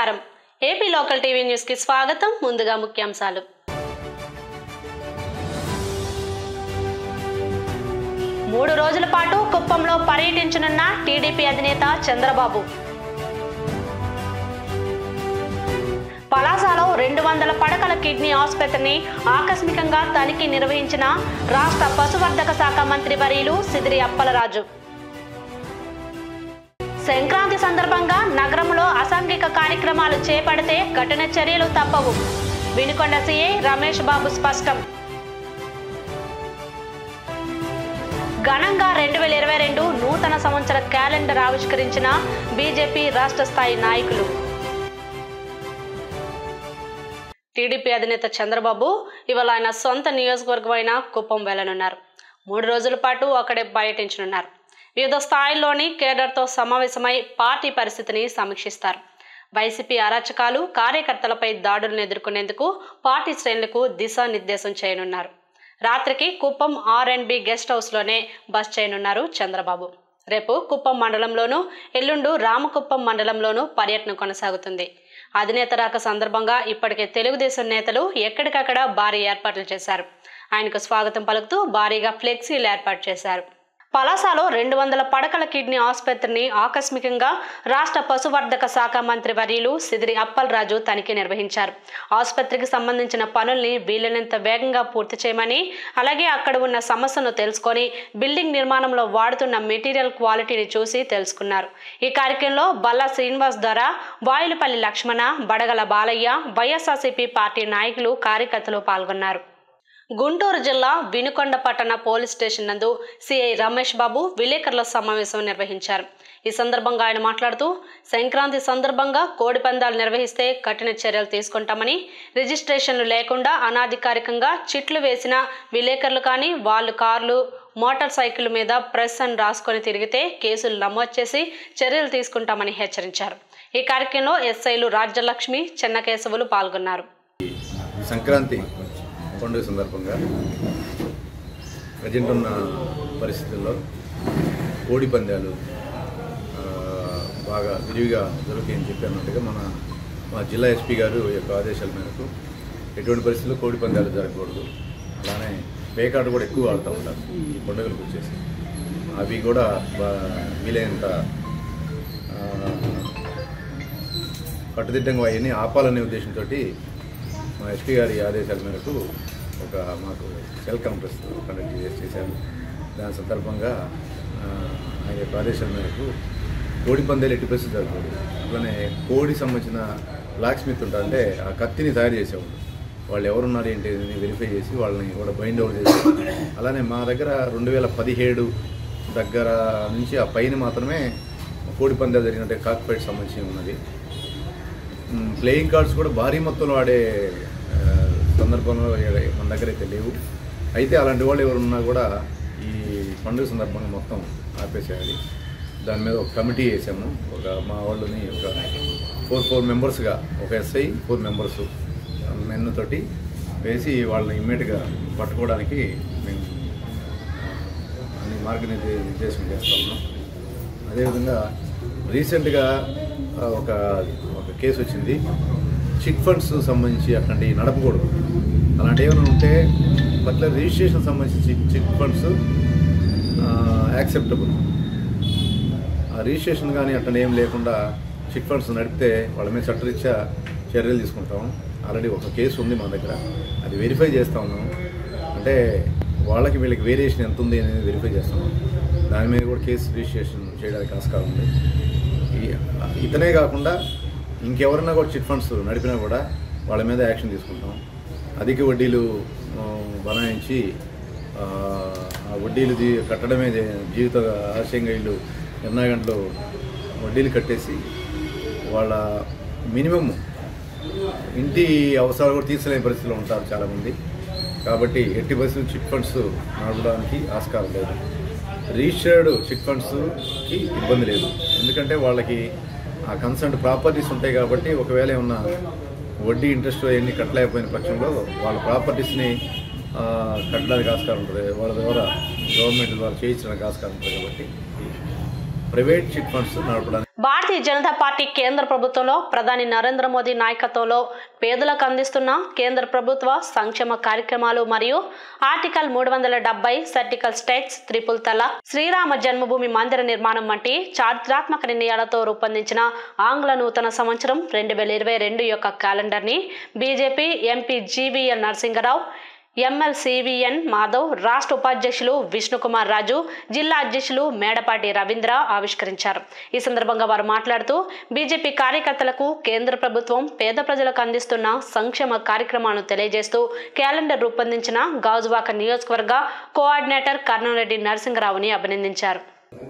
నమస్కారం AP local TV news కి స్వాగతం ముందుగా ముఖ్యాంశాలు మూడు రోజుల పాటు కుప్పంలో పర్యటించనున్న టీడీపీ అధినేత చంద్రబాబు పలాసలో రెండు వందల పడకల కిడ్నీ ఆసుపత్రిని ఆకస్మికంగా తనిఖీ నిర్వహించిన రాష్ట్ర పశువర్ధక శాఖ మంత్రి వర్యులు సిదిరి అప్పలరాజు సంక్రాంతి సందర్భంగా నగరంలో అసాంఘిక కార్యక్రమాలు చేపడితే కఠిన చర్యలు తప్పవు వినుకొండ సీఏ రమేష్ బాబు స్పష్టం ఘనంగా రెండు వేల ఇరవై రెండు నూతన సంవత్సర క్యాలెండర్ ఆవిష్కరించిన బీజేపీ రాష్ట్ర స్థాయి నాయకులు టీడీపీ అధినేత చంద్రబాబు ఇవాళ ఆయన సొంత నియోజకవర్గం అయిన కుప్పం వెళ్లనున్నారు మూడు రోజుల పాటు అక్కడే పర్యటించనున్నారు వివిధ స్థాయిల్లోని కేడర్తో సమావేశమై పార్టీ పరిస్థితిని సమీక్షిస్తారు వైసీపీ అరాచకాలు కార్యకర్తలపై దాడులను ఎదుర్కొనేందుకు పార్టీ శ్రేణులకు దిశానిర్దేశం చేయనున్నారు రాత్రికి Kuppam R and B guest హౌస్లోనే బస్ చేయనున్నారు చంద్రబాబు రేపు కుప్పం మండలంలోనూ ఎల్లుండు రామకుప్పం మండలంలోనూ పర్యటన కొనసాగుతుంది అధినేత రాక సందర్భంగా ఇప్పటికే తెలుగుదేశం నేతలు ఎక్కడికక్కడ భారీ ఏర్పాట్లు చేశారు ఆయనకు స్వాగతం పలుకుతూ భారీగా ఫ్లెక్సీలు ఏర్పాటు చేశారు పలాసలో రెండు వందల పడకల కిడ్నీ ఆసుపత్రిని ఆకస్మికంగా రాష్ట్ర పశువర్ధక శాఖ మంత్రి వర్యులు సిదిరి అప్పలరాజు తనిఖీ నిర్వహించారు ఆసుపత్రికి సంబంధించిన పనుల్ని వీలైనంత వేగంగా పూర్తి చేయమని అలాగే అక్కడ ఉన్న సమస్యను తెలుసుకొని బిల్డింగ్ నిర్మాణంలో వాడుతున్న మెటీరియల్ క్వాలిటీని చూసి తెలుసుకున్నారు ఈ కార్యక్రమంలో బల్లా శ్రీనివాస్ ద్వారా వాయులపల్లి లక్ష్మణ బడగల బాలయ్య వైఎస్ఆర్సీపీ పార్టీ నాయకులు కార్యకర్తలు పాల్గొన్నారు గుంటూరు జిల్లా వినుకొండ పట్టణ పోలీస్ స్టేషన్ నందు సిఐ రమేష్ బాబు విలేకరుల సమావేశం నిర్వహించారు ఈ సందర్భంగా ఆయన మాట్లాడుతూ సంక్రాంతి సందర్భంగా కోడి పందాలు నిర్వహిస్తే కఠిన చర్యలు తీసుకుంటామని రిజిస్ట్రేషన్లు లేకుండా అనాధికారికంగా చిట్లు వేసిన విలేకరులు కానీ వాళ్ళు కార్లు మోటార్ సైకిల్ మీద ప్రెస్ అని రాసుకొని తిరిగితే కేసులు నమోదు చేసి చర్యలు తీసుకుంటామని హెచ్చరించారు ఈ కార్యక్రమంలో ఎస్ఐలు రాజ్యలక్ష్మి చెన్నకేశవులు పాల్గొన్నారు సంక్రాంతి పండుగ సందర్భంగా ప్రజెంట్ ఉన్న పరిస్థితుల్లో కోడి పందాలు ఆ, బాగా విరివిగా దొరికాయని చెప్పినట్టుగా మన మా జిల్లా ఎస్పీ గారు యొక్క ఆదేశాల మేరకు ఎటువంటి పరిస్థితుల్లో కోడి పందాలు జరగకూడదు అలానే పేకాట కూడా ఎక్కువ ఆడుతూ ఉంటారు ఈ పండుగలకు వచ్చేసి అవి కూడా బా- వీలైనంత ఆ, కట్టుదిట్టంగా అవన్నీ ఆపాలనే ఉద్దేశంతో మా ఎస్పీ గారి ఆదేశాల మేరకు ఒక మాకు సెల్ కాన్ఫరెన్స్ కండక్ట్ చేసి చేశారు దాని సందర్భంగా ఆ, ఆయన యొక్క ఆదేశాల మేరకు కోడి పందేలు ఎట్టి పరిస్థితి జరగకూడదు అట్లనే కోడి సంబంధించిన బ్లాక్ స్మిత్ ఉంటారంటే ఆ కత్తిని తయారు చేసేవాళ్ళు వాళ్ళు ఎవరున్నారు ఏంటి అని వెరిఫై చేసి వాళ్ళని కూడా బైండ్ అవుట్ చేసి అలానే మా దగ్గర రెండు వేల పదిహేడు దగ్గర నుంచి ఆ పైన మాత్రమే కోడి పందాలు జరిగినట్టే కాక్ ఫైట్ సంబంధించి ఉన్నది మ్, ప్లేయింగ్ కార్డ్స్ కూడా భారీ మొత్తంలో ఆడే ఆ, సందర్భంలో ఏ- మన దగ్గర అయితే లేవు అయితే అలాంటి వాళ్ళు ఎవరు ఉన్నా కూడా ఈ పండుగ సందర్భంగా మొత్తం ఆపేసేయాలి దాని మీద ఒక కమిటీ వేసాము ఒక మా వాళ్ళని ఒక ఫోర్ ఫోర్ మెంబర్స్గా ఒక ఎస్ఐ ఫోర్ మెంబర్స్ మెన్ తోటి వేసి వాళ్ళని ఇమ్మీడియట్గా పట్టుకోవడానికి మేము అన్ని మార్గనిర్దే నిర్దేశం చేస్తా ఉన్నాం అదేవిధంగా రీసెంట్గా ఆ, ఒక ఒక కేసు వచ్చింది చిట్ ఫండ్స్ సంబంధించి అట్లాంటివి నడపకూడదు అలాంటి ఏమైనా ఉంటే పర్టికులర్ రిజిస్ట్రేషన్ సంబంధించి చిట్ చిట్ ఫండ్స్ యాక్సెప్టబుల్ ఆ రిజిస్ట్రేషన్ కానీ అట్లా ఏం లేకుండా చిట్ ఫండ్స్ నడిపితే వాళ్ళ మీద చట్టరీత్యా చర్యలు తీసుకుంటాం ఆల్రెడీ ఒక కేసు ఉంది మా దగ్గర అది వెరిఫై చేస్తా ఉన్నాం అంటే వాళ్ళకి వీళ్ళకి వేరియేషన్ ఎంత ఉంది అనేది వెరిఫై చేస్తాం దాని మీద కూడా కేసు రిజిస్ట్రేషన్ చేయడానికి ఆస్కారం ఉంది ఈ- ఇతనే కాకుండా ఇంకెవరన్నా కూడా చిట్ ఫండ్స్ నడిపినా కూడా వాళ్ళ మీద యాక్షన్ తీసుకుంటాం అధిక వడ్డీలు ఆ, బనాయించి ఆ ఆ వడ్డీలు జీ- కట్టడమే జీ- జీవిత ఆశయంగా వీళ్ళు ఎన్నో గంటలు వడ్డీలు కట్టేసి వాళ్ళ మినిమం ఇంటి అవసరాలు కూడా తీర్చలేని పరిస్థితిలో ఉంటారు చాలామంది కాబట్టి ఎట్టి పరిస్థితులు చిట్ ఫండ్స్ నడపడానికి ఆస్కారం లేదు రిజిస్టర్డ్ చిట్ ఫండ్స్కి ఇబ్బంది లేదు ఎందుకంటే వాళ్ళకి ఆ కన్సర్న్ ప్రాపర్టీస్ ఉంటాయి కాబట్టి ఒకవేళ ఏమన్నా వడ్డీ ఇంట్రెస్ట్ అవన్నీ కట్టలేకపోయిన పక్షంలో వాళ్ళ ప్రాపర్టీస్ని కట్టడానికి ఆస్కారం ఉంటుంది వాళ్ళ ద్వారా గవర్నమెంట్ ద్వారా చేయించడానికి ఆస్కారం ఉంటుంది కాబట్టి ప్రైవేట్ చిట్ ఫండ్స్ నడపడానికి భారతీయ జనతా పార్టీ కేంద్ర ప్రభుత్వంలో ప్రధాని నరేంద్ర మోదీ నాయకత్వంలో పేదలకు అందిస్తున్న కేంద్ర ప్రభుత్వ సంక్షేమ కార్యక్రమాలు మరియు ఆర్టికల్ మూడు వందల డెబ్బై సర్టికల్ స్టేట్స్ త్రిపుల్ తల శ్రీరామ జన్మభూమి మందిర నిర్మాణం వంటి చారిత్రాత్మక నిర్ణయాలతో రూపొందించిన ఆంగ్ల నూతన సంవత్సరం రెండు వేల ఇరవై రెండు యొక్క క్యాలెండర్ని BJP MP GVL Narasingarao MLC VN Madhav రాష్ట్ర ఉపాధ్యక్షులు విష్ణుకుమార్ రాజు జిల్లా అధ్యక్షులు మేడపాటి రవీంద్ర ఆవిష్కరించారు ఈ సందర్భంగా వారు మాట్లాడుతూ బీజేపీ కార్యకర్తలకు కేంద్ర ప్రభుత్వం పేద ప్రజలకు అందిస్తున్న సంక్షేమ కార్యక్రమాలను తెలియజేస్తూ క్యాలెండర్ రూపొందించిన గాజువాక నియోజకవర్గ కోఆర్డినేటర్ కర్ణంరెడ్డి నరసింహరావుని అభినందించారు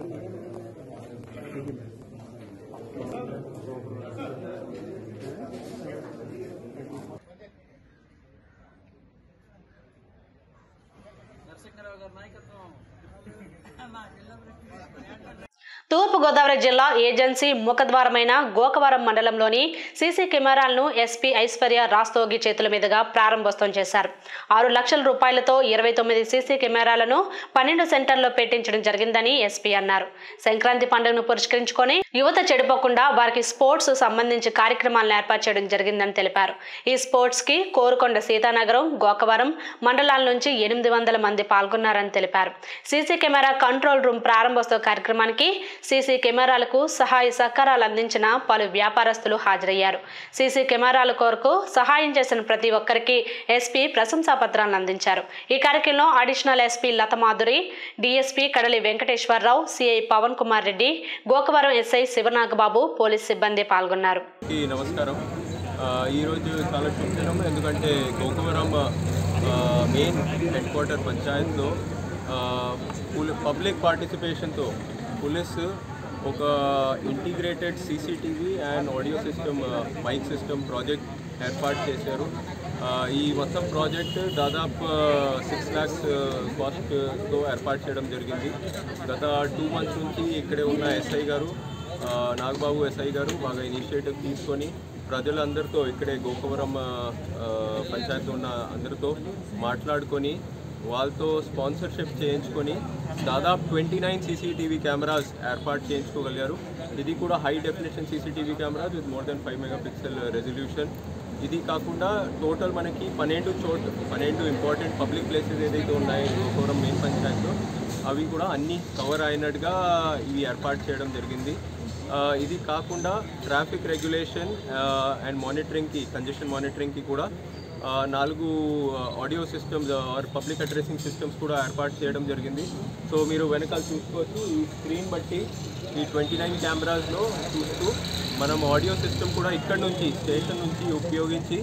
తూర్పుగోదావరి జిల్లా ఏజెన్సీ ముఖద్వారమైన గోకవరం మండలంలోని సీసీ కెమెరాలను ఎస్పీ ఐశ్వర్య రాస్తోగి చేతుల మీదుగా ప్రారంభోత్సవం చేశారు ఆరు లక్షల రూపాయలతో ఇరవై తొమ్మిది సీసీ కెమెరాలను పన్నెండు సెంటర్లో పెట్టించడం జరిగిందని ఎస్పీ అన్నారు సంక్రాంతి పండుగను పురస్కరించుకొని యువత చెడిపోకుండా వారికి స్పోర్ట్స్ సంబంధించి కార్యక్రమాలను ఏర్పాటు చేయడం జరిగిందని తెలిపారు ఈ స్పోర్ట్స్ కి కోరుకొండ సీతానగరం గోకవరం మండలాల నుంచి ఎనిమిది వందల మంది పాల్గొన్నారని తెలిపారు సీసీ కెమెరా కంట్రోల్ రూమ్ ప్రారంభోత్సవ కార్యక్రమానికి సీసీ కెమెరాలకు సహాయ సహకారాలు అందించిన పలు వ్యాపారస్తులు హాజరయ్యారు సీసీ కెమెరాల కొరకు సహాయం చేసిన ప్రతి ఒక్కరికి ఎస్పీ ప్రశంసా పత్రాలను అందించారు ఈ కార్యక్రమంలో additional SP Lathamadhuri DSP Kadali Venkateswararao CI Pavan Kumar Reddy Gokavaram SI Sivanagababu police సిబ్బంది పాల్గొన్నారు అందరికీ నమస్కారం ఆ, ఈరోజు చాలా శుభదినం ఎందుకంటే గోకవరం ఆ, మెయిన్ హెడ్ క్వార్టర్ పంచాయత్లో ఆ, పులి- పబ్లిక్ పార్టిసిపేషన్తో పోలీస్ ఒక integrated CCTV and audio system mic system project ఏర్పాటు చేశారు ఆ, ఈ మొత్తం ప్రాజెక్ట్ దాదాపు సిక్స్ ల్యాక్స్ కాస్ట్తో ఏర్పాటు చేయడం జరిగింది గత టూ మంత్స్ నుంచి ఇక్కడే ఉన్న ఎస్ఐ గారు ఆ, నాగబాబు ఎస్ఐ గారు బాగా ఇనిషియేటివ్ తీసుకొని ప్రజలందరితో ఇక్కడే గోకవరం ఆ, ఆ, పంచాయతీ ఉన్న అందరితో మాట్లాడుకొని వాళ్ళతో స్పాన్సర్షిప్ చేయించుకొని దాదాపు ట్వంటీ నైన్ సీసీటీవీ కెమెరాస్ ఏర్పాటు చేయించుకోగలిగారు ఇది కూడా high definition CCTV cameras with more than five mega pixel resolution ఇది కాకుండా టోటల్ మనకి పన్నెండు చోట్ పన్నెండు ఇంపార్టెంట్ పబ్లిక్ ప్లేసెస్ ఏదైతే ఉన్నాయో గోకవరం మెయిన్ పంచాయత్లో అవి కూడా అన్నీ కవర్ అయినట్టుగా ఇవి ఏర్పాటు చేయడం జరిగింది ఆ, ఇది కాకుండా ట్రాఫిక్ రెగ్యులేషన్ అండ్ మానిటరింగ్కి కంజెషన్ మానిటరింగ్కి కూడా ఆ, నాలుగు audio systems or public addressing systems కూడా ఏర్పాటు చేయడం జరిగింది సో మీరు వెనకాల చూసుకోవచ్చు ఈ స్క్రీన్ బట్టి ఈ ట్వంటీ నైన్ కెమెరాస్లో చూస్తూ మనం ఆడియో సిస్టమ్ కూడా ఇక్కడ నుంచి స్టేషన్ నుంచి ఉపయోగించి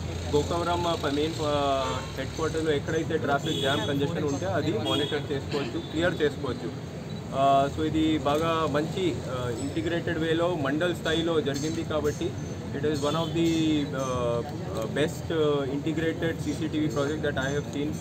గోకవరం మెయిన్ హెడ్ క్వార్టర్లో ఎక్కడైతే ట్రాఫిక్ జామ్ కంజెషన్ ఉంటే అది మానిటర్ చేసుకోవచ్చు క్లియర్ చేసుకోవచ్చు ఆ, సో ఇది బాగా మంచి ఇంటిగ్రేటెడ్ వేలో మండల్ స్థాయిలో జరిగింది కాబట్టి it is one of the best integrated CCTV project that I have seen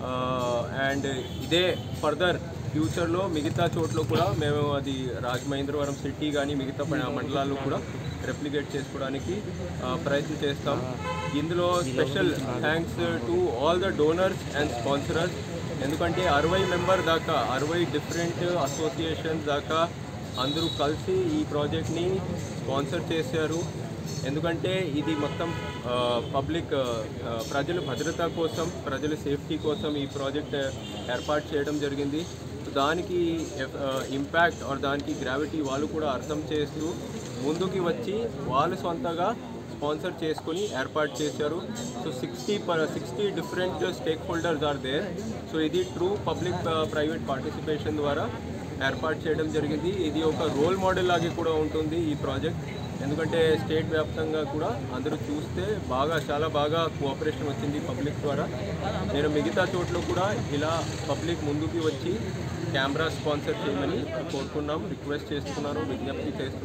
and ఇదే ఫర్దర్ ఫ్యూచర్లో మిగతా చోట్ల కూడా మేము అది రాజమహేంద్రవరం సిటీ కానీ మిగతా ప- మండలాల్లో కూడా రెప్లికేట్ చేసుకోవడానికి ఆ, ప్రయత్నం చేస్తాం ఇందులో special thanks to all the donors and sponsorers ఎందుకంటే అరవై మెంబర్ దాకా అరవై డిఫరెంట్ అసోసియేషన్స్ దాకా అందరూ కలిసి ఈ ప్రాజెక్ట్ని స్పాన్సర్ చేశారు ఎందుకంటే ఇది మొత్తం పబ్లిక్ ప్రజల భద్రత కోసం ప్రజల సేఫ్టీ కోసం ఈ ప్రాజెక్ట్ ఏర్పాటు చేయడం జరిగింది సో దానికి ఇంపాక్ట్ ఆర్ దానికి గ్రావిటీ వాళ్ళు కూడా అర్థం చేస్తూ ముందుకి వచ్చి వాళ్ళు సొంతగా స్పాన్సర్ చేసుకొని ఏర్పాటు చేశారు so sixty per sixty different stake holders are there so ఇది ట్రూ పబ్లిక్ ప్రైవేట్ పార్టిసిపేషన్ ద్వారా ఏర్పాటు చేయడం జరిగింది ఇది ఒక రోల్ మోడల్ లాగే కూడా ఉంటుంది ఈ ప్రాజెక్ట్ ఎందుకంటే స్టేట్ వ్యాప్తంగా కూడా అందరూ చూస్తే బాగా చాలా బాగా కోఆపరేషన్ వచ్చింది పబ్లిక్ ద్వారా నేను మిగతా చోట్ల కూడా ఇలా పబ్లిక్ ముందుకి వచ్చి కెమెరా స్పాన్సర్ చేయమని కోరుకున్నాం రిక్వెస్ట్ చేస్తున్నాను విజ్ఞప్తి చేస్తున్నాం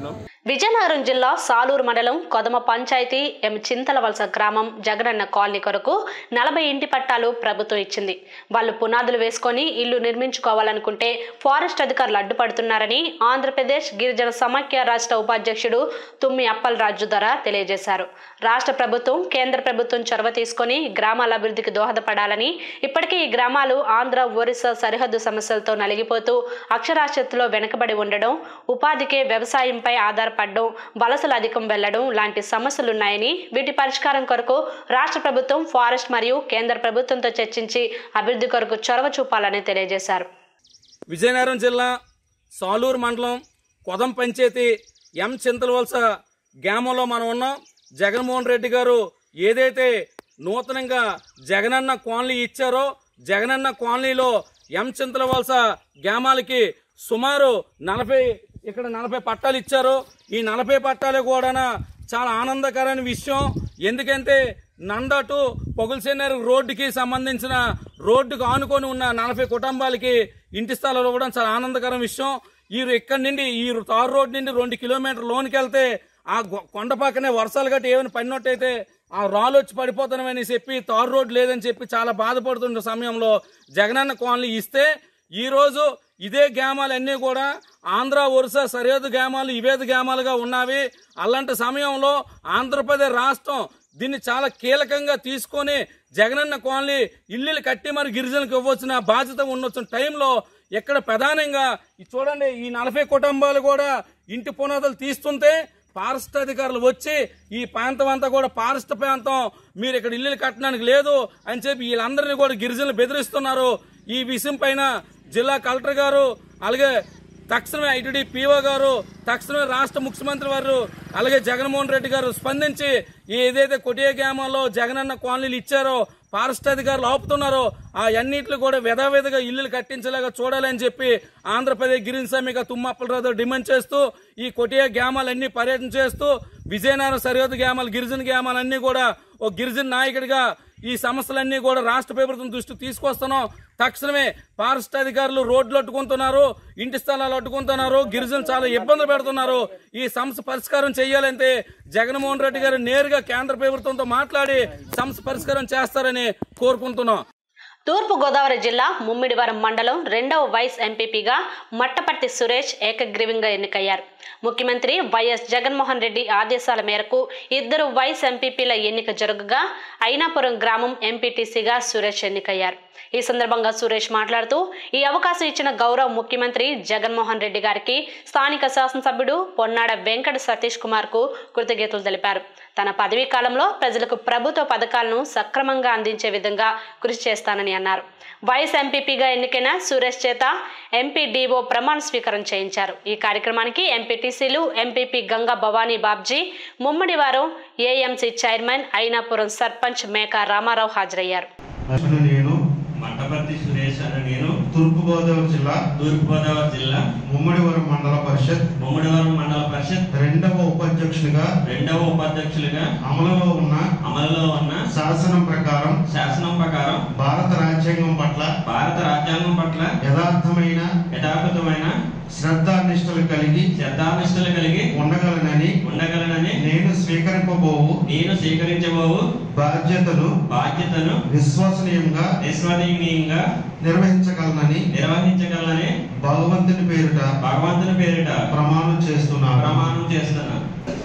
విజయనగరం జిల్లా సాలూరు మండలం కొదమ పంచాయతీ ఎం చింతలవలస గ్రామం జగనన్న కాలనీ కొరకు నలభై ఇంటి పట్టాలు ప్రభుత్వం ఇచ్చింది వాళ్ళు పునాదులు వేసుకొని ఇల్లు నిర్మించుకోవాలనుకుంటే ఫారెస్ట్ అధికారులు అడ్డుపడుతున్నారని ఆంధ్రప్రదేశ్ గిరిజన సమాఖ్య రాష్ట్ర ఉపాధ్యక్షుడు తుమ్మి అప్పలరాజు ధర తెలియజేశారు రాష్ట్ర ప్రభుత్వం కేంద్ర ప్రభుత్వం చొరవ తీసుకొని గ్రామాల అభివృద్ధికి దోహదపడాలని ఇప్పటికీ ఈ గ్రామాలు ఆంధ్ర ఒరిస్సా సరిహద్దు సమస్యలతో నలిగిపోతూ అక్షరాస్యతలో వెనుకబడి ఉండడం ఉపాధికే వ్యవసాయంపై ఆధారపడడం వలసలు అధికం వెళ్లడం లాంటి సమస్యలున్నాయని వీటి పరిష్కారం కొరకు రాష్ట్ర ప్రభుత్వం ఫారెస్ట్ మరియు కేంద్ర ప్రభుత్వంతో చర్చించి అభివృద్ధి కొరకు చొరవ చూపాలని తెలియజేశారు విజయనగరం జిల్లా సాలూరు మండలం కొదం పంచాయతీ ఎం చింతలవలస గ్రామంలో మనం ఉన్నాం జగన్మోహన్ రెడ్డి గారు ఏదైతే నూతనంగా జగనన్న కాలనీ ఇచ్చారో జగనన్న కాలనీలో ఎం చింతలవలస గ్రామాలకి సుమారు నలభై ఇక్కడ నలభై పట్టాలు ఇచ్చారు ఈ నలభై పట్టాలు కూడా చాలా ఆనందకరమైన విషయం ఎందుకంటే నంద టు పొగులసేనర్ రోడ్డుకి సంబంధించిన రోడ్డుకు ఆనుకొని ఉన్న నలభై కుటుంబాలకి ఇంటి స్థలాలు ఇవ్వడం చాలా ఆనందకరం విషయం ఈ ఇక్కడి నుండి ఈ తారు రోడ్ నుండి రెండు కిలోమీటర్ లోనికి వెళ్తే ఆ గొ- కొండ పక్కనే వర్షాలు గట్టి ఏమైనా పడినట్టయితే ఆ రాళ్ళు వచ్చి పడిపోతున్నామని చెప్పి తారు రోడ్ లేదని చెప్పి చాలా బాధపడుతున్న సమయంలో జగనన్న కాలనీ ఇస్తే ఈ రోజు ఇదే గ్రామాలన్నీ కూడా ఆంధ్ర ఒరిస్సా సరిహద్దు గ్రామాలు ఇవేద గ్రామాలుగా ఉన్నవి అలాంటి సమయంలో ఆంధ్రప్రదేశ్ రాష్ట్రం దీన్ని చాలా కీలకంగా తీసుకొని జగనన్న కాలనీ ఇల్లులు కట్టి మరి గిరిజనులకు ఇవ్వచ్చిన బాధ్యత ఉండొచ్చిన టైంలో ఇక్కడ ప్రధానంగా ఈ చూడండి ఈ నలభై కుటుంబాలు కూడా ఇంటి పునాదులు తీస్తుంటే ఫారెస్ట్ అధికారులు వచ్చి ఈ ప్రాంతం అంతా కూడా ఫారెస్ట్ ప్రాంతం మీరు ఇక్కడ ఇల్లులు కట్టడానికి లేదు అని చెప్పి వీళ్ళందరినీ కూడా గిరిజనులు బెదిరిస్తున్నారు ఈ విషయం పైన జిల్లా కలెక్టర్ గారు అలాగే తక్షణమే ఐటీడీ పీఓ గారు తక్షణమే రాష్ట్ర ముఖ్యమంత్రి వారు అలాగే జగన్మోహన్ రెడ్డి గారు స్పందించి ఈ ఏదైతే కొటియ గ్రామంలో జగనన్న కాలనీలు ఇచ్చారో ఫారెస్ట్ అధికారులు ఆపుతున్నారో ఆ అన్నింటిలో కూడా విధావిధిగా ఇల్లులు కట్టించేలాగా చూడాలని చెప్పి ఆంధ్రప్రదేశ్ గిరిజన సమీక తుమ్మప్పలరావు డిమాండ్ చేస్తూ ఈ కొటియ గ్రామాలన్నీ పర్యటన చేస్తూ విజయనగరం సరిహద్దు గ్రామాలు గిరిజన గ్రామాలన్నీ కూడా ఒక గిరిజన నాయకుడిగా ఈ సమస్యలన్నీ కూడా రాష్ట్ర ప్రభుత్వం దృష్టికి తీసుకొస్తున్నాం తక్షణమే ఫారెస్ట్ అధికారులు రోడ్లు అడ్డుకుంటున్నారు ఇంటి స్థలాలు అడ్డుకుంటున్నారు గిరిజనులు చాలా ఇబ్బందులు పెడుతున్నారు ఈ సమస్య పరిష్కారం చేయాలంటే జగన్మోహన్ రెడ్డి గారు నేరుగా కేంద్ర ప్రభుత్వంతో మాట్లాడి సమస్య పరిష్కారం చేస్తారని కోరుకుంటున్నాం తూర్పు గోదావరి జిల్లా ముమ్మిడివరం మండలం రెండవ వైస్ ఎంపీపీగా మట్టపట్టి సురేష్ ఏకగ్రీవంగా ఎన్నికయ్యారు ముఖ్యమంత్రి వైఎస్ జగన్మోహన్ రెడ్డి ఆదేశాల మేరకు ఇద్దరు వైస్ ఎంపీపీల ఎన్నిక జరగగా అయినాపురం గ్రామం ఎంపీటీసీగా సురేష్ ఎన్నికయ్యారు ఈ సందర్భంగా సురేష్ మాట్లాడుతూ ఈ అవకాశం ఇచ్చిన గౌరవ ముఖ్యమంత్రి జగన్మోహన్ రెడ్డి గారికి స్థానిక శాసనసభ్యుడు పొన్నాడ వెంకట సతీష్ కుమార్ కు కృతజ్ఞతలు తెలిపారు తన పదవీ కాలంలో ప్రజలకు ప్రభుత్వ పథకాలను సక్రమంగా అందించే విధంగా కృషి చేస్తానని అన్నారు వైఎస్ ఎంపీపీగా ఎన్నికైన సురేష్ చేత ఎంపీ డిఓ ప్రమాణ స్వీకారం చేయించారు ఈ కార్యక్రమానికి ఎంపీటీసీలు MPP Ganga Bhavani Babji Mummidivaram AMC chairman Ainapuram sarpanch Meka Ramarao హాజరయ్యారు అసలు నేను మట్టపర్తి సురేష్ అనే నేను తూర్పుగోదావరి జిల్లా తూర్పుగోదావరి జిల్లా ముమ్మడివరం మండల పరిషత్ ముమ్మడివరం మండల పరిషత్ రెండవ ఉపాధ్యక్షునిగా రెండవ ఉపాధ్యక్షులుగా అమలులో ఉన్న అమలులో ఉన్న శాసనం ప్రకారం శాసనం ప్రకారం భారత రాజ్యాంగం పట్ల భారత రాజ్యాంగం పట్ల యథార్థమైన యథార్థమైన శ్రద్ధానిష్టలు కలిగి శ్రద్ధానిష్టలు కలిగి ఉండగలనని ఉండగలనని నేను స్వీకరింపబోవు నేను స్వీకరించబోవు బాధ్యతను బాధ్యతను విశ్వసనీయంగా విశ్వసనీయంగా నిర్వహించగలనని నిర్వహించగలనని భగవంతుని పేరిట భగవంతుని పేరిట ప్రమాణం చేస్తున్నాను ప్రమాణం చేస్తున్నాను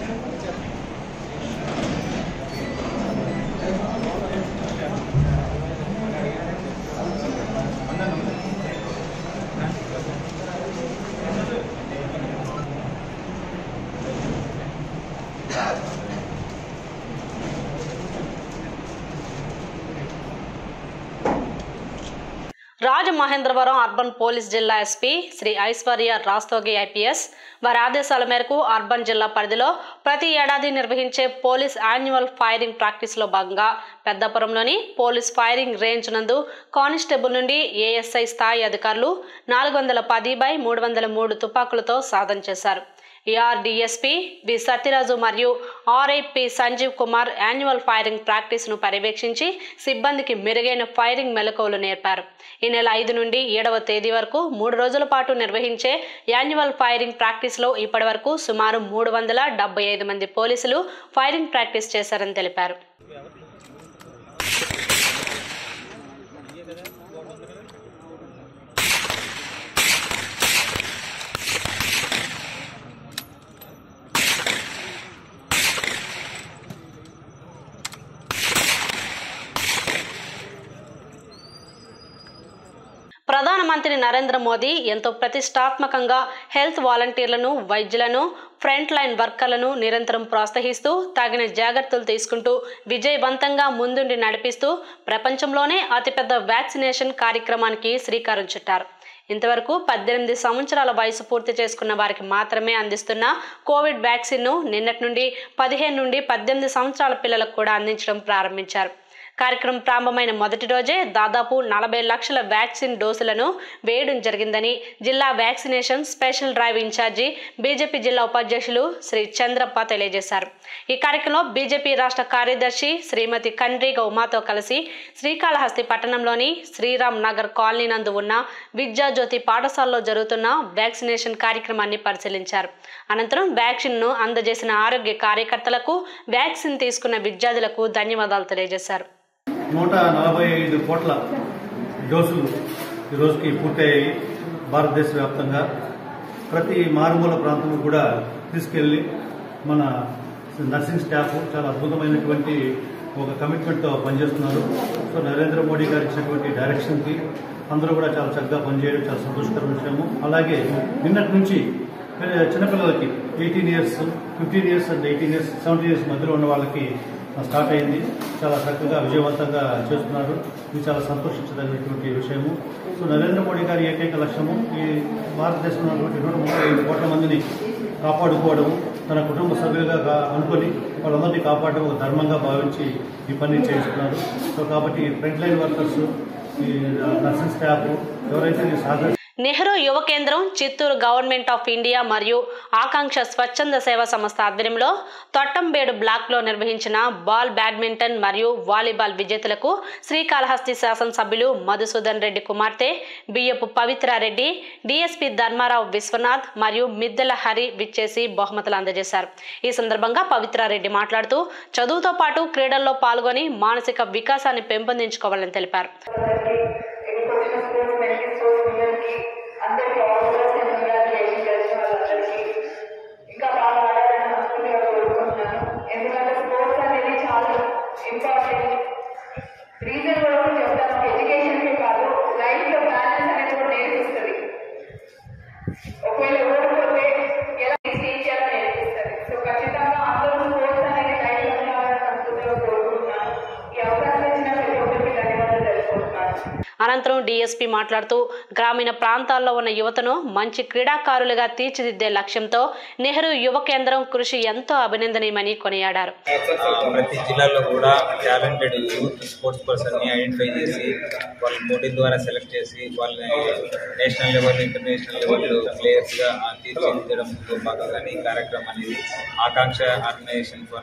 రాజమహేంద్రవరం అర్బన్ పోలీస్ జిల్లా ఎస్పీ శ్రీ ఐశ్వర్య రాస్తోగి ఐపీఎస్ వారి ఆదేశాల మేరకు అర్బన్ జిల్లా పరిధిలో ప్రతి ఏడాది నిర్వహించే పోలీస్ యాన్యువల్ ఫైరింగ్ ప్రాక్టీస్లో భాగంగా పెద్దపురంలోని పోలీస్ ఫైరింగ్ రేంజ్ నందు కానిస్టేబుల్ నుండి ఏఎస్ఐ స్థాయి అధికారులు నాలుగు వందల పది బై మూడు వందల మూడు తుపాకులతో సాధన చేశారు ఏఆర్ డిఎస్పి బి సత్యరాజు మరియు RIP Sanjeev Kumar annual firing ప్రాక్టీస్ను పర్యవేక్షించి సిబ్బందికి మెరుగైన ఫైరింగ్ మెలకువలు నేర్పారు ఈ నెల ఐదు నుండి ఏడవ తేదీ వరకు మూడు రోజుల పాటు నిర్వహించే యాన్యువల్ ఫైరింగ్ ప్రాక్టీస్లో ఇప్పటివరకు సుమారు మూడు వందల డెబ్బై ఐదు మంది పోలీసులు ఫైరింగ్ ప్రాక్టీస్ చేశారని తెలిపారు ప్రధానమంత్రి నరేంద్ర మోదీ ఎంతో ప్రతిష్టాత్మకంగా హెల్త్ వాలంటీర్లను వైద్యులను ఫ్రంట్ లైన్ వర్కర్లను నిరంతరం ప్రోత్సహిస్తూ తగిన జాగ్రత్తలు తీసుకుంటూ విజయవంతంగా ముందుండి నడిపిస్తూ ప్రపంచంలోనే అతిపెద్ద వ్యాక్సినేషన్ కార్యక్రమానికి శ్రీకారం చుట్టారు ఇంతవరకు పద్దెనిమిది సంవత్సరాల వయసు పూర్తి చేసుకున్న వారికి మాత్రమే అందిస్తున్న కోవిడ్ వ్యాక్సిన్ను నిన్నటి నుండి పదిహేను నుండి పద్దెనిమిది సంవత్సరాల పిల్లలకు కూడా అందించడం ప్రారంభించారు కార్యక్రమం ప్రారంభమైన మొదటి రోజే దాదాపు నలభై లక్షల వ్యాక్సిన్ డోసులను వేయడం జరిగిందని జిల్లా vaccination special drive incharge BJP జిల్లా ఉపాధ్యక్షులు శ్రీ చంద్రప్ప తెలియజేశారు ఈ కార్యక్రమంలో బీజేపీ రాష్ట్ర కార్యదర్శి శ్రీమతి కండ్రిగ ఉమాతో కలిసి శ్రీకాళహస్తి పట్టణంలోని శ్రీరామ్ నగర్ కాలనీ నందు ఉన్న విద్యాజ్యోతి పాఠశాలలో జరుగుతున్న వ్యాక్సినేషన్ కార్యక్రమాన్ని పరిశీలించారు అనంతరం వ్యాక్సిన్ను అందజేసిన ఆరోగ్య కార్యకర్తలకు వ్యాక్సిన్ తీసుకున్న విద్యార్థులకు ధన్యవాదాలు తెలియజేశారు నూట నలభై ఐదు కోట్ల డోసులు ఈ రోజుకి పూర్తయ్యాయి భారతదేశ వ్యాప్తంగా ప్రతి మారుమూల ప్రాంతం కూడా తీసుకెళ్లి మన నర్సింగ్ స్టాఫ్ చాలా అద్భుతమైనటువంటి ఒక కమిట్మెంట్తో పనిచేస్తున్నారు సో నరేంద్ర మోడీ గారు ఇచ్చినటువంటి డైరెక్షన్కి అందరూ కూడా చాలా చక్కగా పనిచేయడం చాలా సంతోషకరమైన విషయము అలాగే నిన్నటి నుంచి పిల్ల- చిన్నపిల్లలకి eighteen years fifteen years and eighteen years seventeen years మధ్యలో ఉన్న వాళ్ళకి స్టార్ట్ అయింది చాలా చక్కగా విజయవంతంగా చేస్తున్నారు ఇది చాలా సంతోషించదగినటువంటి విషయము సో నరేంద్ర మోడీ గారి ఏకైక లక్ష్యము ఈ భారతదేశంలో ఉన్నటువంటి నూట ముప్పై ఐదు కోట్ల మందిని కాపాడుకోవడము తన కుటుంబ సభ్యులుగా కా- అనుకొని వాళ్ళందరినీ కాపాడడం ఒక ధర్మంగా భావించి ఈ పని చేస్తున్నారు సో కాబట్టి ఫ్రంట్ లైన్ వర్కర్స్ ఈ నర్సింగ్ స్టాఫ్ ఎవరైతే ఈ సాధన నెహ్రూ యువ కేంద్రం చిత్తూరు గవర్నమెంట్ ఆఫ్ ఇండియా మరియు ఆకాంక్ష స్వచ్ఛంద సేవా సంస్థ ఆధ్వర్యంలో తొట్టంబేడు బ్లాక్లో నిర్వహించిన బాల్ బ్యాడ్మింటన్ మరియు వాలీబాల్ విజేతలకు శ్రీకాళహస్తి శాసనసభ్యులు మధుసూదన్ రెడ్డి కుమార్తె బియ్యపు పవిత్రారెడ్డి డిఎస్పి ధర్మారావు విశ్వనాథ్ మరియు మిద్దెల హరి విచ్చేసి బహుమతులు అందజేశారు ఈ సందర్భంగా పవిత్రారెడ్డి మాట్లాడుతూ చదువుతో పాటు క్రీడల్లో పాల్గొని మానసిక వికాసాన్ని పెంపొందించుకోవాలని తెలిపారు వచ్చిన స్కూల్స్ మెడికల్ స్కూల్స్ పిల్లలకి అందరికీ ఆర్డర్స్ అండ్ కంగ్రాచులేషన్ తెలిసిన వాళ్ళందరికీ ఇంకా బాగా ఆడాలని మనస్ఫూర్తిగా కోరుకుంటున్నాను ఎందుకంటే స్పోర్ట్స్ అనేది చాలా ఇంపార్టెంట్ రీజన్ కూడా ఒకటి చెప్తాను ఎడ్యుకేషన్కే కాదు లైఫ్లో బ్యాలెన్స్ అనేది కూడా నేర్పిస్తుంది ఒకవేళ ఓడిపోతే ఎలా స్టేజ్ చేయాలో నేర్పిస్తుంది సో ఖచ్చితంగా అందరూ స్పోర్ట్స్ అనేది లైఫ్లో ఉండాలని మనస్ఫూర్తిగా కోరుకుంటున్నాను ఈ అవకాశం ఇచ్చిన ప్రతి ఒక్కరికి ధన్యవాదాలు తెలుపుకుంటున్నాను అనంతరం డీఎస్పీ మాట్లాడుతూ గ్రామీణ ప్రాంతాల్లో ఉన్న యువతను మంచి క్రీడాకారులుగా తీర్చిదిద్దే లక్ష్యంతో నెహ్రూ యువ కేంద్రం కృషి ఎంతో అభినందనీయమని కొనియాడారు ఆ, ప్రతి జిల్లాలో కూడా టాలెంటెడ్ యూత్ స్పోర్ట్స్ పర్సన్ని ఐడెంటిఫై చేసి వాళ్ళ పోటీ ద్వారా సెలెక్ట్ చేసి వాళ్ళని నేషనల్ లెవెల్ ఇంటర్నేషనల్ లెవెల్ ప్లేయర్స్గా తీర్చిదిద్దడంతో భాగంగానే ఈ కార్యక్రమం అనేది Aakanksha organisation for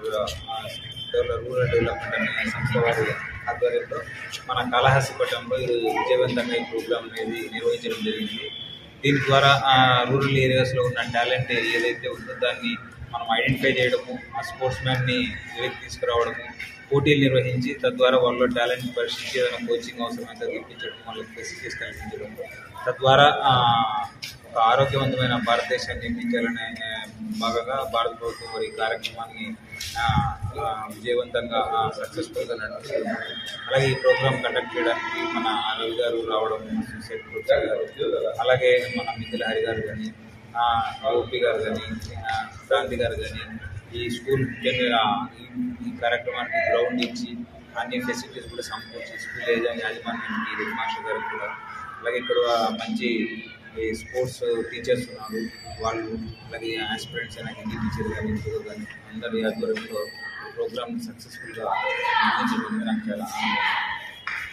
rural development అనే సంస్థ వారి ఆధ్వర్యంలో మన కాళహస్తిపట్నంలో ఇది విజయవంతంగా ఈ ప్రోగ్రామ్ అనేది నిర్వహించడం జరిగింది దీని ద్వారా రూరల్ ఏరియాస్లో ఉన్న టాలెంట్ ఏదైతే ఉందో దాన్ని మనం ఐడెంటిఫై చేయడము ఆ స్పోర్ట్స్ మ్యాన్ని వెలికి తీసుకురావడము పోటీలు నిర్వహించి తద్వారా వాళ్ళలో టాలెంట్ పరిశీలించి ఏదైనా కోచింగ్ అవసరమైతే ఇప్పించడం వాళ్ళకి ఫెసిలిటీస్ కల్పించడం తద్వారా ఆ, ఒక ఆరోగ్యవంతమైన భారతదేశాన్ని నిర్మించాలనే ఆ, భాగంగా భారత ప్రభుత్వం వారి ఈ కార్యక్రమాన్ని ఆ, ఆ, విజయవంతంగా సక్సెస్ఫుల్గా నడుపుతుంది అలాగే ఈ ప్రోగ్రామ్ కండక్ట్ చేయడానికి మన రవి గారు రావడం సొసైటీ ప్రొఫెసర్ గారు అలాగే మన మిథిల హరి గారు కానీ ఓపి గారు కానీ క్రాంతి గారు కానీ ఈ స్కూల్ జన్- ఆ, ఈ- ఈ కార్యక్రమానికి గ్రౌండ్ ఇచ్చి అన్ని ఫెసిలిటీస్ కూడా సమకూర్చి స్కూల్ ఏజెంట్ యాజమాన్యానికి హెడ్ మాస్టర్ గారికి కూడా అలాగే ఇక్కడ మంచి ఈ స్పోర్ట్స్ టీచర్స్ ఉన్నారు వాళ్ళు అలాగే ఆస్పిరెంట్స్ అయినా హిందీ టీచర్ కానీ తెలుగు కానీ అందరి ఆధ్వర్యంలో ఈ ప్రోగ్రామ్ సక్సెస్ఫుల్గా నిర్వహించడం నాకు చాలా ఆనందంగా ఉంది.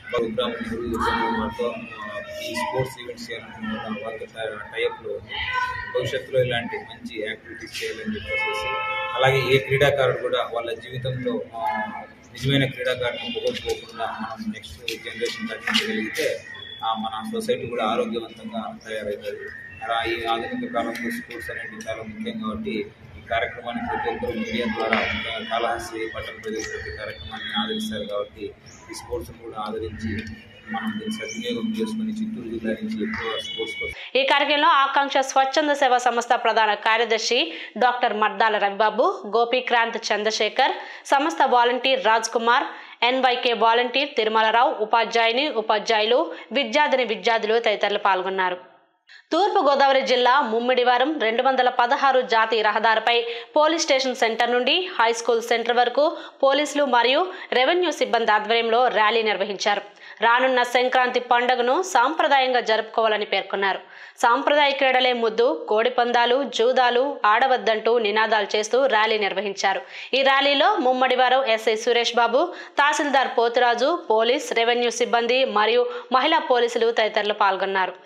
ప్రోగ్రామ్ నెహ్రూ యువతో ఈ స్పోర్ట్స్ ఈవెంట్స్ చేయాలనుకున్న వల్ల వాళ్ళతో టైప్లో భవిష్యత్తులో ఇలాంటి మంచి యాక్టివిటీస్ చేయాలని చెప్పేసి అలాగే ఏ క్రీడాకారుడు కూడా వాళ్ళ జీవితంలో ఆ, నిజమైన క్రీడాకారుని పోగొట్టుకోకుండా మనం నెక్స్ట్ జనరేషన్ తగ్గించగలిగితే ఆ, మన సొసైటీ కూడా ఆరోగ్యవంతంగా తయారవుతుంది అలా ఈ ఆధునిక కాలంలో స్పోర్ట్స్ అనేది చాలా ముఖ్యం కాబట్టి ఈ కార్యక్రమాన్ని ప్రతి ఒక్కరు మీడియా ద్వారా ఇంకా కాళహస్తి పట్టణ ప్రజలు ప్రతి కార్యక్రమాన్ని ఆదరిస్తారు కాబట్టి ఈ స్పోర్ట్స్ కూడా ఆదరించి మనం దీన్ని సద్వినియోగం చేసుకుని చిత్తూరు జిల్లా నుంచి ఎక్కువ స్పోర్ట్స్ కోసం ఈ కార్యక్రమంలో ఆకాంక్ష స్వచ్ఛంద సేవా సంస్థ ప్రధాన కార్యదర్శి డాక్టర్ మర్దాల రవిబాబు గోపీక్రాంత్ చంద్రశేఖర్ సంస్థ volunteer Raj Kumar NYK volunteer Tirumalarao ఉపాధ్యాయుని ఉపాధ్యాయులు విద్యార్థిని విద్యార్థులు తదితరులు పాల్గొన్నారు తూర్పు గోదావరి జిల్లా ముమ్మిడివారం రెండు వందల పదహారు జాతీయ రహదారిపై పోలీస్ స్టేషన్ సెంటర్ నుండి హై స్కూల్ సెంటర్ వరకు పోలీసులు మరియు రెవెన్యూ సిబ్బంది ఆధ్వర్యంలో ర్యాలీ నిర్వహించారు రానున్న సంక్రాంతి పండుగను సాంప్రదాయంగా జరుపుకోవాలని పేర్కొన్నారు సాంప్రదాయ క్రీడలే ముద్దు కోడి పందాలు జూదాలు ఆడవద్దంటూ నినాదాలు చేస్తూ ర్యాలీ నిర్వహించారు ఈ ర్యాలీలో Mummidivaram SI Suresh Babu tahsildar Poturaju police revenue సిబ్బంది మరియు మహిళా పోలీసులు తదితరులు పాల్గొన్నారు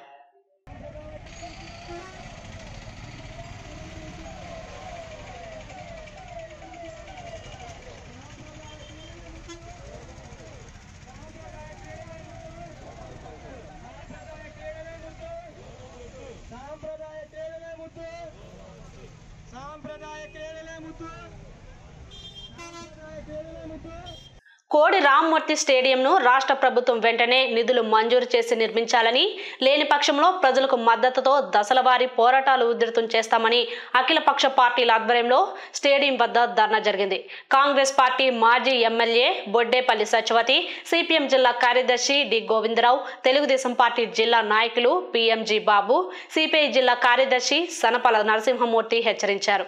కోడి రామ్మూర్తి స్టేడియంను రాష్ట్ర ప్రభుత్వం వెంటనే నిధులు మంజూరు చేసి నిర్మించాలని లేని పక్షంలో ప్రజలకు మద్దతుతో దశలవారీ పోరాటాలు ఉధృతం చేస్తామని అఖిలపక్ష పార్టీల ఆధ్వర్యంలో స్టేడియం వద్ద ధర్నా జరిగింది కాంగ్రెస్ పార్టీ మాజీ ఎమ్మెల్యే బొడ్డేపల్లి సత్యవతి సిపిఎం జిల్లా కార్యదర్శి డి గోవిందరావు తెలుగుదేశం పార్టీ జిల్లా నాయకులు పిఎంజి బాబు సిపిఐ జిల్లా కార్యదర్శి సనపల నరసింహమూర్తి హెచ్చరించారు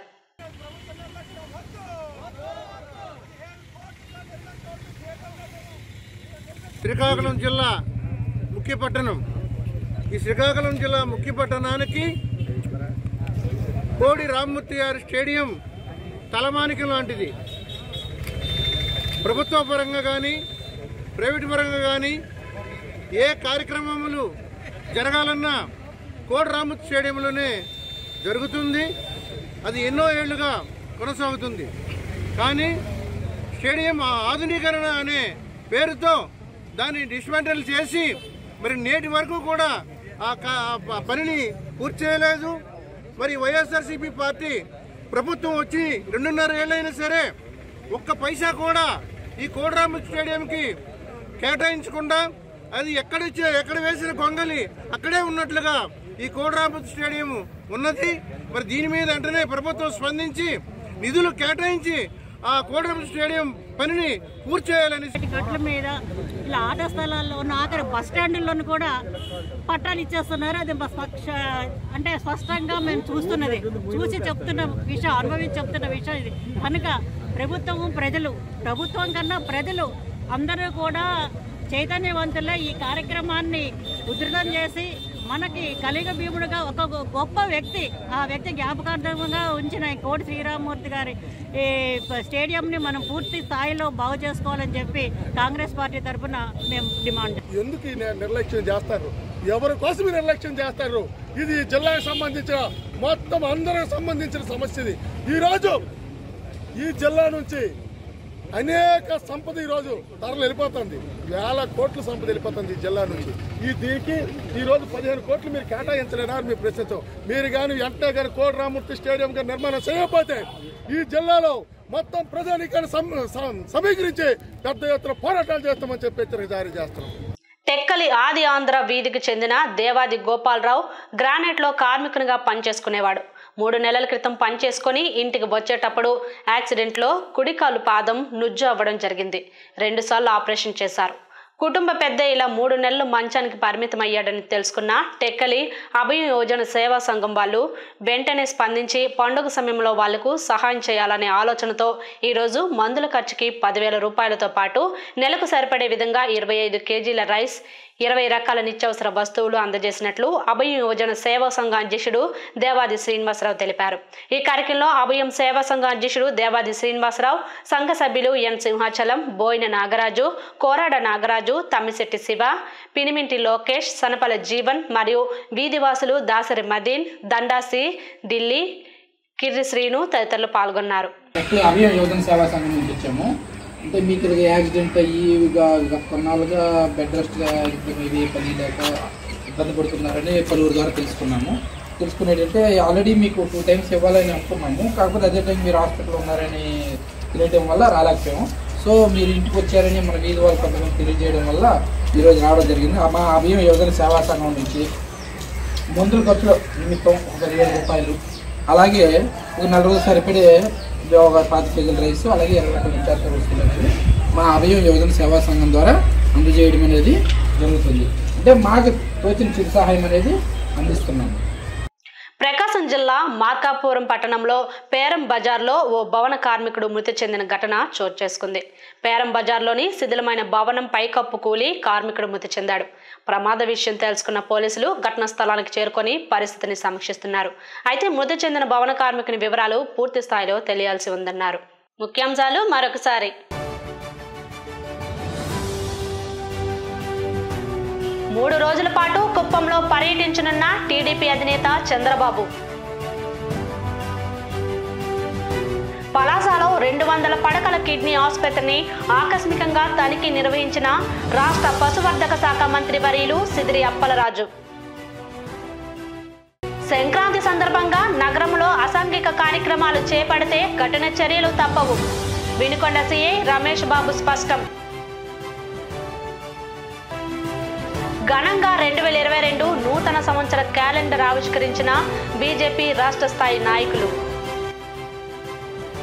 శ్రీకాకుళం జిల్లా ముఖ్య పట్టణం ఈ శ్రీకాకుళం జిల్లా ముఖ్య పట్టణానికి కోడి రామ్మూర్తి గారి స్టేడియం తలమానికం లాంటిది ప్రభుత్వ పరంగా కానీ ప్రైవేట్ పరంగా కానీ ఏ కార్యక్రమములు జరగాలన్నా కోడి రామ్మూర్తి స్టేడియంలోనే జరుగుతుంది అది ఎన్నో ఏళ్లుగా కొనసాగుతుంది కానీ స్టేడియం ఆధునీకరణ అనే పేరుతో దాన్ని డిస్మెంటల్ చేసి మరి నేటి వరకు కూడా ఆ క- ఆ పనిని పూర్తి చేయలేదు మరి వైఎస్ఆర్సీపీ పార్టీ ప్రభుత్వం వచ్చి రెండున్నర ఏళ్ళైనా సరే ఒక్క పైసా కూడా ఈ కోడరామ స్టేడియంకి కేటాయించకుండా అది ఎక్కడ ఇచ్చే- ఎక్కడ వేసిన గొంగలి అక్కడే ఉన్నట్లుగా ఈ కోడరామ స్టేడియం ఉన్నది మరి దీని మీద వెంటనే ప్రభుత్వం స్పందించి నిధులు కేటాయించి ఆ కోడరామ స్టేడియం పనిని పూర్తి చేయాలని గట్ల మీద ఇలా ఆట స్థలాల్లో ఉన్న ఆఖరి బస్ స్టాండ్లను కూడా పట్టాలు ఇచ్చేస్తున్నారు అది మా స్పక్ష అంటే స్పష్టంగా మేము చూస్తున్నది చూసి చెప్తున్న విషయం అనుభవించి చెప్తున్న విషయం ఇది కనుక ప్రభుత్వము ప్రజలు ప్రభుత్వం కన్నా ప్రజలు అందరూ కూడా చైతన్యవంతులై ఈ కార్యక్రమాన్ని ఉధృతం చేసి మనకి కలిగ భీముడుగా ఒక గొ- గొప్ప వ్యక్తి ఆ వ్యక్తి జ్ఞాపకార్థంగా ఉంచిన ఈ కోటి శ్రీరామూర్తి గారి ఈ స్టేడియంని మనం పూర్తి స్థాయిలో బాగు చేసుకోవాలని చెప్పి కాంగ్రెస్ పార్టీ తరఫున మేము డిమాండ్ ఎందుకు ఈ ని- నిర్లక్ష్యం చేస్తారు ఎవరి కోసం ఈ నిర్లక్ష్యం చేస్తారు ఇది జిల్లాకు సంబంధించిన మొత్తం అందరికి సంబంధించిన సమస్య ఇది ఈ రోజు ఈ జిల్లా నుంచి అనేక సంపద ఈ రోజు ధరలు వెళ్ళిపోతుంది వేల కోట్ల సంపద వెళ్ళిపోతుంది ఈ జిల్లా నుంచి ఈ దీనికి ఈ రోజు పదిహేను కోట్లు మీరు కేటాయించలేనా అని మీ ప్రశ్నించాం మీరు కానీ వెంటనే కానీ కోటి రామూర్తి స్టేడియం గారి నిర్మాణం చేయకపోతే ఈ జిల్లాలో మొత్తం ప్రజానీకాన్ని సమ- సమ- సమీకరించి పెద్ద ఎత్తున పోరాటాలు చేస్తామని చెప్పి హెచ్చరిక జారీ చేస్తున్నాం టెక్కలి ఆది ఆంధ్ర వీధికి చెందిన దేవాది గోపాలరావు గ్రానైట్లో కార్మికునిగా పనిచేసుకునేవాడు మూడు నెలల క్రితం పనిచేసుకొని ఇంటికి వచ్చేటప్పుడు యాక్సిడెంట్లో కుడికాలు పాదం నుజ్జు అవ్వడం జరిగింది రెండుసార్లు ఆపరేషన్ చేశారు కుటుంబ పెద్ద ఇలా మూడు నెలలు మంచానికి పరిమితమయ్యాడని తెలుసుకున్న టెక్కలి అభయ యోజన సేవా సంఘం వాళ్ళు వెంటనే స్పందించి పండుగ సమయంలో వాళ్లకు సహాయం చేయాలనే ఆలోచనతో ఈరోజు మందుల ఖర్చుకి పదివేల రూపాయలతో పాటు నెలకు సరిపడే విధంగా ఇరవై ఐదు కేజీల రైస్ ఇరవై రకాల నిత్యావసర వస్తువులు అందజేసినట్లు అభయం యువజన సేవా సంఘ అధ్యక్షుడు దేవాది శ్రీనివాసరావు తెలిపారు ఈ కార్యక్రమంలో అభయం సేవా సంఘ అధ్యక్షుడు దేవాది శ్రీనివాసరావు సంఘ సభ్యులు ఎన్ సింహాచలం బోయిన నాగరాజు కోరాడ నాగరాజు తమ్మిశెట్టి శివ పినిమింటి లోకేష్ సనపల జీవన్ మరియు వీధివాసులు దాసరి మదీన్ దండాసి ఢిల్లీ కిర్రి శ్రీను తదితరులు పాల్గొన్నారు యాక్చువల్లీ అభయం యువజన సేవా సంఘం నుంచి వచ్చాము అంటే మీకు ఇది యాక్సిడెంట్ అయ్యి ఇక ఇక కొన్నాళ్ళుగా బెడ్ రెస్ట్గా ఇది పని లేక ఇబ్బంది పడుతున్నారని పలువురు ద్వారా తెలుసుకున్నాము తెలుసుకునేటంటే ఆల్రెడీ మీకు టూ టైమ్స్ ఇవ్వాలని అనుకున్నాము కాకపోతే అదే టైం మీరు హాస్పిటల్లో ఉన్నారని తెలియటం వల్ల రాలేకపోయాము సో మీరు ఇంటికి వచ్చారని మన వీధి వాళ్ళు కొంతమంది తెలియజేయడం వల్ల ఈరోజు రావడం జరిగింది ఆ మా అభయం యువజన సేవా సంఘం నుంచి మందుల ఖర్చుల నిమిత్తం ఒక పదివేల రూపాయలు అలాగే ఒక నెల రోజులు సరిపడే ఒక పాతి కేజీల రైస్ అలాగే ఇరవై రకాల నిత్యావసర వస్తువులు అనేవి మా అభయం యువజన సేవా సంఘం ద్వారా అందజేయడం అనేది జరుగుతుంది అంటే మాకు తోచిన చిరు సహాయం అనేది అందిస్తున్నాము ప్రకాశం జిల్లా మార్కాపురం పట్టణంలో పేరం బజార్లో ఓ భవన కార్మికుడు మృతి చెందిన ఘటన చోటు చేసుకుంది పేరం బజార్లోని శిథిలమైన భవనం పైకప్పు కూలి కార్మికుడు మృతి చెందాడు ప్రమాద విషయం తెలుసుకున్న పోలీసులు ఘటనా స్థలానికి చేరుకొని పరిస్థితిని సమీక్షిస్తున్నారు అయితే మృతి చెందిన భవన కార్మికుని వివరాలు పూర్తి స్థాయిలో తెలియాల్సి ఉందన్నారు ముఖ్యాంశాలు మరొకసారి మూడు రోజుల పాటు కుప్పంలో పర్యటించనున్న టీడీపీ అధినేత చంద్రబాబు పలాసలో రెండు వందల పడకల కిడ్నీ ఆసుపత్రిని ఆకస్మికంగా తనిఖీ నిర్వహించిన రాష్ట్ర పశువర్ధక శాఖ మంత్రి వర్యులు సిదిరి అప్పలరాజు సంక్రాంతి సందర్భంగా నగరంలో అసాంఘిక కార్యక్రమాలు చేపడితే కఠిన చర్యలు తప్పవు వినుకొండ సీఐ రమేష్ బాబు స్పష్టం ఘనంగా రెండు వేల ఇరవై రెండు నూతన సంవత్సర క్యాలెండర్ ఆవిష్కరించిన బీజేపీ రాష్ట్ర స్థాయి నాయకులు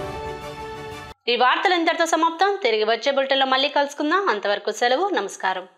ఈ వార్తలు ఇంతటితో సమాప్తం తిరిగి వచ్చే బులెటిన్లో మళ్ళీ కలుసుకుందాం అంతవరకు సెలవు నమస్కారం